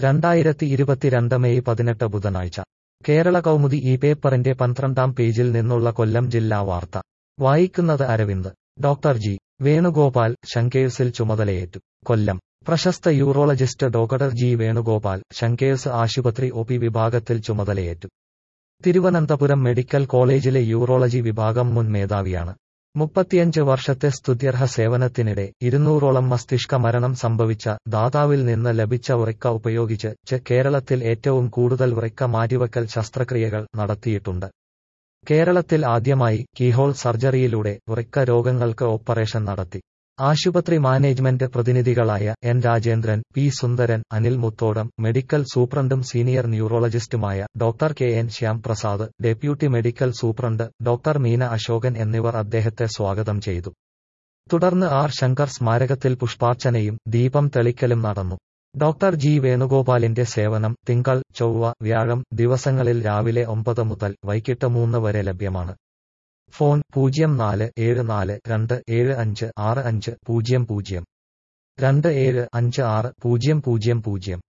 രണ്ടായിരത്തി ഇരുപത്തിരണ്ട് മെയ് പതിനെട്ട് ബുധനാഴ്ച കേരള കൗമുദി ഈ പേപ്പറിന്റെ പന്ത്രണ്ടാം പേജിൽ നിന്നുള്ള കൊല്ലം ജില്ലാ വാർത്ത വായിക്കുന്നത് അരവിന്ദ് ഡോക്ടർ ജി വേണുഗോപാൽ ശങ്കേഴ്സിൽ ചുമതലയേറ്റു കൊല്ലം പ്രശസ്ത urologist doctor G Venugopal Sankers ആശുപത്രി ഒ പി വിഭാഗത്തിൽ ചുമതലയേറ്റു തിരുവനന്തപുരം മെഡിക്കൽ കോളേജിലെ യൂറോളജി വിഭാഗം മുൻ മേധാവിയാണ് മുപ്പത്തിയഞ്ച് വർഷത്തെ സ്തുത്യർഹ സേവനത്തിനിടെ ഇരുന്നൂറോളം മസ്തിഷ്ക മരണം സംഭവിച്ച ദാതാവിൽ നിന്ന് ലഭിച്ച വൃക്ക ഉപയോഗിച്ച് ചെ കേരളത്തിൽ ഏറ്റവും കൂടുതൽ വൃക്ക മാറ്റിവെക്കൽ ശസ്ത്രക്രിയകൾ നടത്തിയിട്ടുണ്ട് കേരളത്തിൽ ആദ്യമായി കീഹോൾ സർജറിയിലൂടെ വൃക്ക രോഗങ്ങൾക്ക് ഓപ്പറേഷൻ നടത്തി ആശുപത്രി മാനേജ്മെന്റ് പ്രതിനിധികളായ N Rajendran P Sundaran Anil Muthodam medical സൂപ്രണ്ടും സീനിയർ ന്യൂറോളജിസ്റ്റുമായ doctor K N Shyamprasad deputy medical superintendent doctor Meena Ashokan എന്നിവർ അദ്ദേഹത്തെ സ്വാഗതം ചെയ്തു തുടർന്ന് ആർ ശങ്കർ സ്മാരകത്തിൽ പുഷ്പാർച്ചനയും ദീപം തെളിക്കലും നടന്നു ഡോക്ടർ ജി വേണുഗോപാലിന്റെ സേവനം തിങ്കൾ ചൊവ്വ വ്യാഴം ദിവസങ്ങളിൽ രാവിലെ ഒമ്പത് മുതൽ വൈകിട്ട് മൂന്ന് വരെ ലഭ്യമാണ് ഫോൺ പൂജ്യം നാല് ഏഴ് നാല് രണ്ട് ഏഴ് അഞ്ച് ആറ് അഞ്ച് പൂജ്യം പൂജ്യം രണ്ട് ഏഴ് അഞ്ച് ആറ് പൂജ്യം പൂജ്യം പൂജ്യം